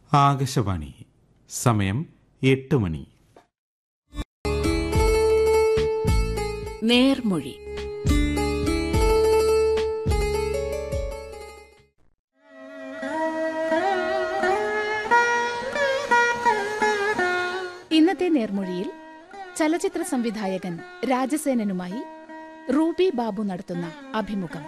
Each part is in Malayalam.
ആകാശവാണി സമയം എട്ട് മണി നേർമൊഴി ഇന്നത്തെ നേർമൊഴിയിൽ ചലച്ചിത്ര സംവിധായകൻ രാജസേനനുമായി റൂബി ബാബു നടത്തുന്ന അഭിമുഖം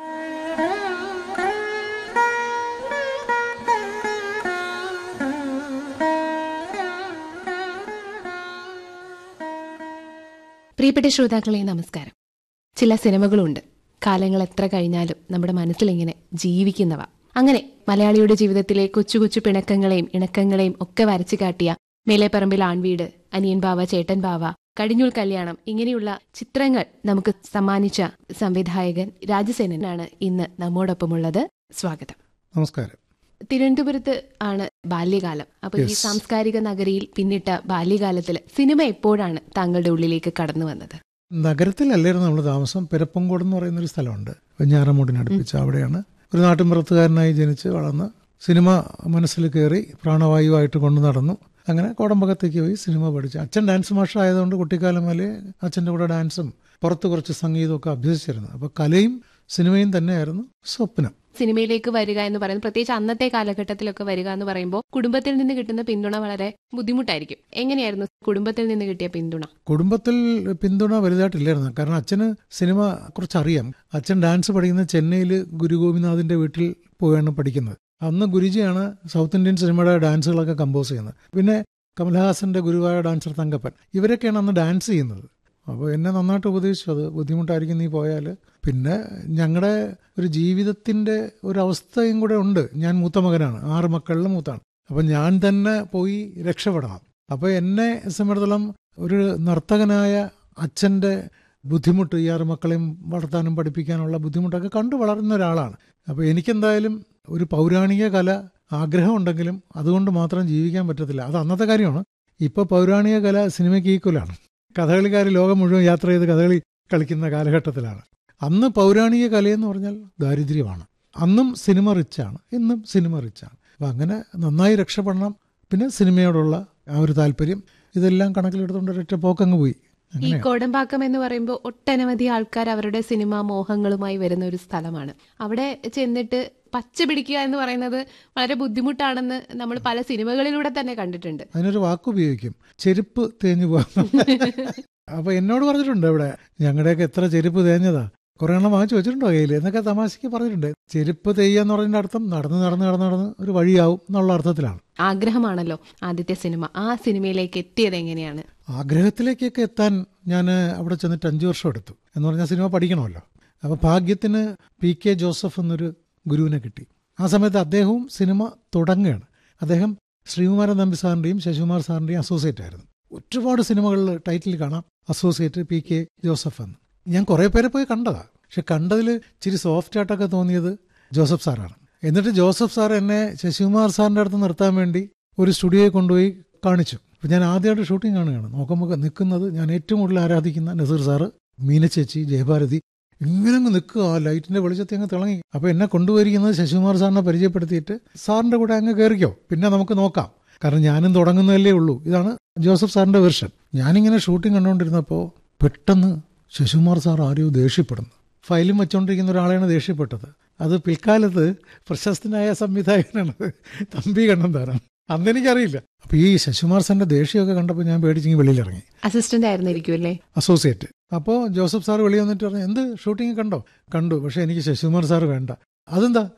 പ്രിയപ്പെട്ട ശ്രോതാക്കളെ നമസ്കാരം ചില സിനിമകളുണ്ട് കാലങ്ങൾ എത്ര കഴിഞ്ഞാലും നമ്മുടെ മനസ്സിലിങ്ങനെ ജീവിക്കുന്നവ അങ്ങനെ മലയാളിയുടെ ജീവിതത്തിലെ കൊച്ചു കൊച്ചു പിണക്കങ്ങളെയും ഇണക്കങ്ങളെയും ഒക്കെ വരച്ചു കാട്ടിയ മേലെപ്പറമ്പിൽ ആൺവീട് അനിയൻ ബാവ ചേട്ടൻ ബാവ കടിഞ്ഞൂൽ കല്യാണം ഇങ്ങനെയുള്ള ചിത്രങ്ങൾ നമുക്ക് സമ്മാനിച്ച സംവിധായകൻ രാജസേനനാണ് ഇന്ന് നമ്മോടൊപ്പമുള്ളത് സ്വാഗതം നമസ്കാരം തിരുവനന്തപുരത്ത് ആണ് ബാല്യകാലം അപ്പൊ ഈ Yes. സാംസ്കാരിക നഗരിയിൽ പിന്നിട്ട ബാല്യകാലത്തിൽ സിനിമ എപ്പോഴാണ് താങ്കളുടെ ഉള്ളിലേക്ക് കടന്നു വന്നത് നഗരത്തിലല്ലായിരുന്നു നമ്മൾ താമസം പെരപ്പങ്കോട് എന്ന് പറയുന്ന ഒരു സ്ഥലമുണ്ട് വെഞ്ഞാറമൂടിനടുപ്പിച്ച് അവിടെയാണ് ഒരു നാട്ടിൻപുറത്തുകാരനായി ജനിച്ച് വളർന്ന് സിനിമ മനസ്സിൽ കയറി പ്രാണവായുവായിട്ട് കൊണ്ടു നടന്നു അങ്ങനെ കോടമ്പകത്തേക്ക് പോയി സിനിമ പഠിച്ചു അച്ഛൻ ഡാൻസ് മാസ്റ്റർ ആയതുകൊണ്ട് കുട്ടിക്കാലം മുതലേ അച്ഛൻ്റെ കൂടെ ഡാൻസും പുറത്ത് കുറച്ച് സംഗീതമൊക്കെ അഭ്യസിച്ചിരുന്നു അപ്പോൾ കലയും സിനിമയും തന്നെയായിരുന്നു സ്വപ്നം സിനിമയിലേക്ക് വരിക എന്ന് പറയുന്നത് പ്രത്യേകിച്ച് അന്നത്തെ കാലഘട്ടത്തിലൊക്കെ വരിക എന്ന് പറയുമ്പോൾ കുടുംബത്തിൽ നിന്ന് കിട്ടുന്ന പിന്തുണ വളരെ ബുദ്ധിമുട്ടായിരിക്കും എങ്ങനെയായിരുന്നു കുടുംബത്തിൽ നിന്ന് കിട്ടിയ പിന്തുണ കുടുംബത്തിൽ പിന്തുണ വലുതായിട്ടില്ലായിരുന്നു കാരണം അച്ഛന് സിനിമ കുറിച്ച് അറിയാം അച്ഛൻ ഡാൻസ് പഠിക്കുന്നത് ചെന്നൈയിൽ ഗുരു ഗോപിനാഥിന്റെ വീട്ടിൽ പോയാണ് പഠിക്കുന്നത് അന്ന് ഗുരുജിയാണ് സൗത്ത് ഇന്ത്യൻ സിനിമയുടെ ഡാൻസുകളൊക്കെ കമ്പോസ് ചെയ്യുന്നത് പിന്നെ കമൽഹാസന്റെ ഗുരുവായ ഡാൻസർ തങ്കപ്പൻ ഇവരൊക്കെയാണ് അന്ന് ഡാൻസ് ചെയ്യുന്നത് അപ്പോൾ എന്നെ നന്നായിട്ട് ഉപദേശിച്ചു അത് ബുദ്ധിമുട്ടായിരിക്കും നീ പോയാൽ പിന്നെ ഞങ്ങളുടെ ഒരു ജീവിതത്തിന്റെ ഒരു അവസ്ഥയും കൂടെ ഉണ്ട് ഞാൻ മൂത്ത മകനാണ് ആറ് മക്കളിലും മൂത്താണ് അപ്പം ഞാൻ തന്നെ പോയി രക്ഷപ്പെടണം അപ്പോൾ എന്നെ സംബന്ധിച്ചിടത്തോളം ഒരു നർത്തകനായ അച്ഛൻ്റെ ബുദ്ധിമുട്ട് ഈ ആറ് മക്കളെയും വളർത്താനും പഠിപ്പിക്കാനുള്ള ബുദ്ധിമുട്ടൊക്കെ കണ്ടു വളർന്ന ഒരാളാണ് അപ്പോൾ എനിക്കെന്തായാലും ഒരു പൗരാണിക കല ആഗ്രഹമുണ്ടെങ്കിലും അതുകൊണ്ട് മാത്രം ജീവിക്കാൻ പറ്റത്തില്ല അത് അന്നത്തെ കാര്യമാണ് ഇപ്പോൾ പൗരാണിക കല സിനിമയ്ക്ക് ഈക്വലാണ് കഥകളിക്കാർ ലോകം മുഴുവൻ യാത്ര ചെയ്ത് കഥകളി കളിക്കുന്ന കാലഘട്ടത്തിലാണ് അന്ന് പൗരാണിക കലയെന്ന് പറഞ്ഞാൽ ദാരിദ്ര്യമാണ് അന്നും സിനിമ റിച്ചാണ് ഇന്നും സിനിമ റിച്ചാണ് അപ്പം അങ്ങനെ നന്നായി രക്ഷപ്പെടണം പിന്നെ സിനിമയോടുള്ള ആ ഒരു താല്പര്യം ഇതെല്ലാം കണക്കിലെടുത്തുകൊണ്ട് ഒരൊറ്റ പോക്കങ്ങ് പോയി ഈ അങ്ങനെയാണ് കോടമ്പാക്കം എന്ന് പറയുമ്പോൾ ഒട്ടനവധി ആൾക്കാർ അവരുടെ സിനിമാ മോഹങ്ങളുമായി വരുന്ന ഒരു സ്ഥലമാണ് അവിടെ ചെന്നിട്ട് പച്ച പിടിക്കുക എന്ന് പറയുന്നത് വളരെ ബുദ്ധിമുട്ടാണെന്ന് നമ്മൾ പല സിനിമകളിലൂടെ തന്നെ കണ്ടിട്ടുണ്ട് അതിനൊരു വാക്ക് ഉപയോഗിക്കും ചെരുപ്പ് തേഞ്ഞു പോകാം അപ്പൊ എന്നോട് പറഞ്ഞിട്ടുണ്ട് ഇവിടെ ഞങ്ങളുടെയൊക്കെ എത്ര ചെരുപ്പ് തേഞ്ഞതാ കുറെ എണ്ണം വാങ്ങിച്ചു വെച്ചിട്ടുണ്ടോ കയ്യിൽ എന്നൊക്കെ തമാശയ്ക്ക് പറഞ്ഞിട്ടുണ്ട് ചെരുപ്പ് തെയ്യാന്ന് പറയുന്നതിന്റെ അർത്ഥം നടന്ന് നടന്ന് നടന്ന് നടന്ന് ഒരു വഴിയാവും എന്നുള്ള അർത്ഥത്തിലാണ് ആഗ്രഹമാണല്ലോ ആദ്യത്തെ സിനിമ ആ സിനിമയിലേക്ക് എത്തിയത് എങ്ങനെയാണ് ആഗ്രഹത്തിലേക്കൊക്കെ എത്താൻ ഞാൻ അവിടെ ചെന്നിട്ട് അഞ്ചു വർഷം എടുത്തു എന്ന് പറഞ്ഞാൽ സിനിമ പഠിക്കണമല്ലോ അപ്പോൾ ഭാഗ്യത്തിന് പി കെ ജോസഫ് എന്നൊരു ഗുരുവിനെ കിട്ടി ആ സമയത്ത് അദ്ദേഹവും സിനിമ തുടങ്ങുകയാണ് അദ്ദേഹം ശ്രീകുമാരൻ നമ്പി സാറിൻ്റെയും ശശികുമാർ സാറിൻ്റെയും അസോസിയേറ്റ് ആയിരുന്നു ഒരുപാട് സിനിമകളിൽ ടൈറ്റിൽ കാണാം അസോസിയേറ്റ് പി കെ ജോസഫ് എന്ന് ഞാൻ കുറേ പേരെ പോയി കണ്ടതാ പക്ഷെ കണ്ടതിൽ ഇച്ചിരി സോഫ്റ്റ് ആയിട്ടൊക്കെ തോന്നിയത് ജോസഫ് സാറാണ് എന്നിട്ട് ജോസഫ് സാർ എന്നെ ശശികുമാർ സാറിൻ്റെ അടുത്ത് നിർത്താൻ വേണ്ടി ഒരു സ്റ്റുഡിയോയിൽ കൊണ്ടുപോയി കാണിച്ചു അപ്പം ഞാൻ ആദ്യമായിട്ട് ഷൂട്ടിംഗ് കാണുകയാണ് നോക്കുമ്പോൾ നിൽക്കുന്നത് ഞാൻ ഏറ്റവും കൂടുതൽ ആരാധിക്കുന്ന നസീർ സാറ് മീനച്ചേച്ചി ജയഭാരതി ഇങ്ങനെ അങ്ങ് നിൽക്കുക ആ ലൈറ്റിന്റെ വെളിച്ചത്തിൽ അങ്ങ് തിളങ്ങി അപ്പൊ എന്നെ കൊണ്ടുപോയിരിക്കുന്നത് ശശികുമാർ സാറിനെ പരിചയപ്പെടുത്തിയിട്ട് സാറിന്റെ കൂടെ അങ്ങ് കയറിക്കോ പിന്നെ നമുക്ക് നോക്കാം കാരണം ഞാനും തുടങ്ങുന്നതല്ലേ ഉള്ളൂ ഇതാണ് ജോസഫ് സാറിന്റെ വെർഷൻ ഞാനിങ്ങനെ ഷൂട്ടിംഗ് കണ്ടുകൊണ്ടിരുന്നപ്പോൾ പെട്ടെന്ന് ശശികുമാർ സാർ ആരെയോ ദേഷ്യപ്പെടുന്നു ഫയലും വെച്ചുകൊണ്ടിരിക്കുന്ന ഒരാളെയാണ് ദേഷ്യപ്പെട്ടത് അത് പിൽക്കാലത്ത് പ്രശസ്തനായ സംവിധായകനാണ് തമ്പി കണ്ണന്താരാണ് അന്ന് എനിക്കറിയില്ല അപ്പൊ ഈ ശശികുമാർ സാറിന്റെ ദേഷ്യമൊക്കെ കണ്ടപ്പോൾ ഞാൻ പേടിച്ചിങ്ങി വെളിയിലിറങ്ങി അസിസ്റ്റന്റ് ആയിരുന്നിരിക്കും അല്ലേ അസോസിയേറ്റ് അപ്പോൾ ജോസഫ് സാർ വെളി വന്നിട്ട് പറഞ്ഞു എന്ത് ഷൂട്ടിംഗ് കണ്ടോ കണ്ടു പക്ഷെ എനിക്ക് ശശികുമാർ സാർ വേണ്ട അതെന്താ